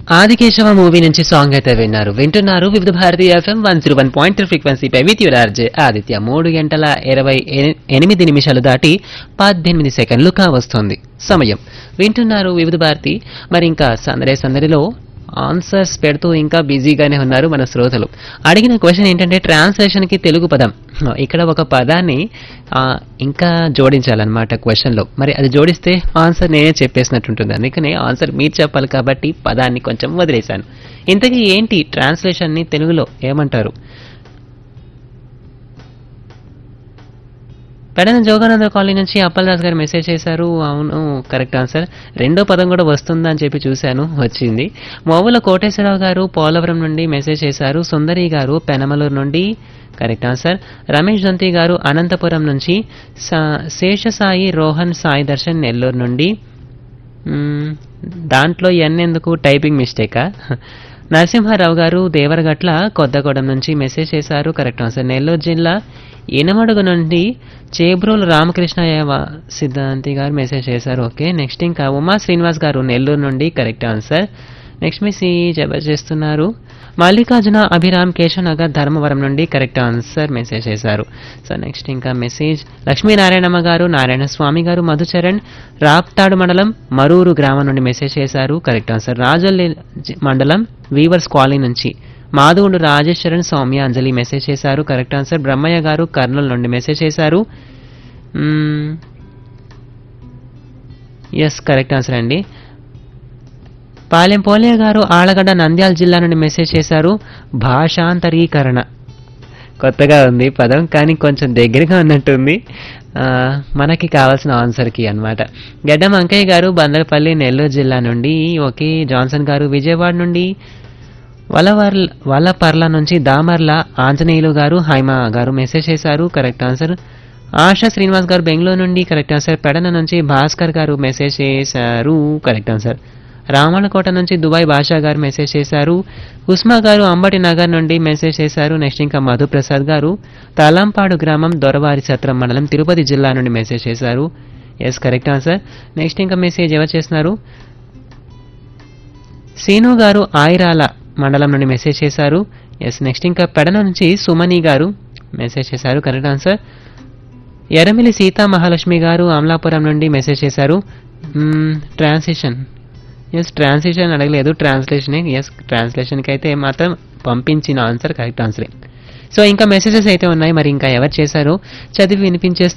Aadikeshava movie నుంచి song అయితే విన్నారు వింటున్నారు Vividh Bharati F M one zero one point ఫ్రీక్వెన్సీపై విత్ యువర్ ఆర్జే ఆదిత్య మూడు గంటల ఇరవై ఎని- ఎనిమిది నిమిషాలు దాటి పద్దెనిమిది సెకండ్లు కావస్తుంది సమయం వింటున్నారు వివిధ భారతి మరి ఇంకా సందడే సందడిలో ఆన్సర్స్ పెడుతూ ఇంకా బిజీగానే ఉన్నారు మన శ్రోతలు అడిగిన క్వశ్చన్ ఏంటంటే ట్రాన్స్లేషన్ కి తెలుగు పదం ఇక్కడ ఒక పదాన్ని ఆ, ఇంకా జోడించాలన్నమాట క్వశ్చన్లో మరి అది జోడిస్తే ఆన్సర్ నేనే చెప్పేసినట్టుంటుంది అందుకనే ఆన్సర్ మీరు చెప్పాలి కాబట్టి పదాన్ని కొంచెం వదిలేశాను ఇంతకీ ఏంటి ట్రాన్స్లేషన్ని తెలుగులో ఏమంటారు పెడన జోగానంద కాలనీ నుంచి అప్పలరాజు గారు మెసేజ్ చేశారు అవును కరెక్ట్ ఆన్సర్ రెండో పదం కూడా వస్తుందా అని చెప్పి చూశాను వచ్చింది మోవుల కోటేశ్వరరావు గారు పోలవరం నుండి మెసేజ్ చేశారు సుందరి గారు పెనమలూరు నుండి కరెక్ట్ ఆన్సర్ రమేష్ దంతి గారు అనంతపురం నుంచి సా- శేషసాయి రోహన్ సాయి దర్శన్ నెల్లూరు నుండి మ్మ్, దాంట్లో ఎన్ ఎందుకు టైపింగ్ మిస్టేకా నరసింహారావు గారు దేవరగట్ల కొత్తగూడెం నుంచి మెసేజ్ చేశారు కరెక్ట్ ఆన్సర్ నెల్లూరు జిల్లా ఇనమడుగు నుండి చేబ్రోలు రామకృష్ణయ్య వా- సిద్ధాంతి గారు మెసేజ్ చేశారు ఓకే నెక్స్ట్ ఇంకా ఉమా శ్రీనివాస్ గారు నెల్లూరు నుండి కరెక్ట్ ఆన్సర్ నెక్స్ట్ మిస్ ఈ జబర్ చేస్తున్నారు మల్లికార్జున అభిరామ్ కేశవనగర్ ధర్మవరం నుండి కరెక్ట్ ఆన్సర్ మెసేజ్ చేశారు సో నెక్స్ట్ ఇంకా మెసేజ్ లక్ష్మీనారాయణమ్మ గారు నారాయణ స్వామి గారు మధుచరణ్ రాప్తాడు మండలం మరూరు గ్రామం నుండి మెసేజ్ చేశారు కరెక్ట్ ఆన్సర్ రాజల్లి జి- మండలం వీవర్స్ కాలనీ నుంచి మాధవుడు రాజేశ్వరన్ సౌమ్య అంజలి మెసేజ్ చేశారు కరెక్ట్ ఆన్సర్ బ్రహ్మయ్య గారు కర్నూలు నుండి మెసేజ్ చేశారు ఎస్ కరెక్ట్ ఆన్సర్ అండి పాలెం పోలయ్య గారు ఆలగడ్డ నంద్యాల జిల్లా నుండి మెసేజ్ చేశారు భాషాంతరీకరణ కొత్తగా ఉంది పదం కానీ కొంచెం దగ్గరగా ఉన్నట్టుంది ఆ, మనకి కావాల్సిన ఆన్సర్కి అన్నమాట గడ్డం అంకయ్య గారు బందరపల్లి నెల్లూరు జిల్లా నుండి ఓకే జాన్సన్ గారు విజయవాడ నుండి వలవర్ల వలపర్ల నుంచి దామర్ల ఆంజనేయులు గారు హైమ గారు మెసేజ్ చేశారు కరెక్ట్ ఆన్సర్ ఆశా శ్రీనివాస్ గారు బెంగళూరు నుండి కరెక్ట్ ఆన్సర్ పెడన నుంచి భాస్కర్ గారు మెసేజ్ చేశారు కరెక్ట్ ఆన్సర్ రామణకోట నుంచి దుబాయ్ భాషా గారు మెసేజ్ చేశారు ఉస్మా గారు అంబటి నగర్ నుండి మెసేజ్ చేశారు నెక్స్ట్ ఇంకా మధుప్రసాద్ గారు తలంపాడు గ్రామం దొరవారి సత్రం మండలం తిరుపతి జిల్లా నుండి మెసేజ్ చేశారు ఎస్ కరెక్ట్ ఆన్సర్ నెక్స్ట్ ఇంకా మెసేజ్ ఎవరు చేస్తున్నారు సీను గారు ఆయిరాల మండలం నుండి మెసేజ్ చేశారు ఎస్ నెక్స్ట్ ఇంకా పెడన నుంచి సుమని గారు మెసేజ్ చేశారు కరెక్ట్ ఆన్సర్ ఎర్రమిలి సీతా మహాలక్ష్మి గారు అమలాపురం నుండి మెసేజ్ చేశారు ట్రాన్సిషన్ ఎస్ ట్రాన్సిషన్ అడగలేదు ట్రాన్స్లేషనే ఎస్ ట్రాన్స్లేషన్కి అయితే మాత్రం పంపించిన ఆన్సర్ కరెక్ట్ ఆన్సరే సో ఇంకా మెసేజెస్ అయితే ఉన్నాయి మరి ఇంకా ఎవరు చేశారో చదివి వినిపించేస్తే